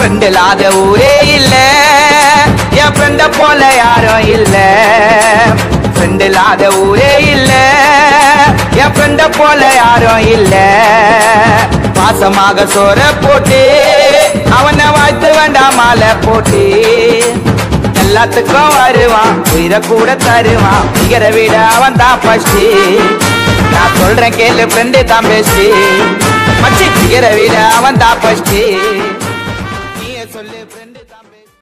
friend இல்லாத ஊரே இல்ல என் ஃப்ரெண்ட போல யாரும் இல்ல ஃப்ரெண்ட் இல்லாத ஊரே இல்ல என் ஃப்ரெண்ட போல யாரும் இல்ல பாசமாக சோற போட்டு அவனை வாழ்த்து வேண்டாம் மாலை போட்டு எல்லாத்துக்கும் வருவான் உயிரை கூட தருவான் இகர விட அவன் தான் ஃபர்ஸ்ட் நான் சொல்றேன் கேளு ஃப்ரெண்டு தான் பெஸ்ட் மச்சி இகர விட அவன் தான் ஃபர்ஸ்ட்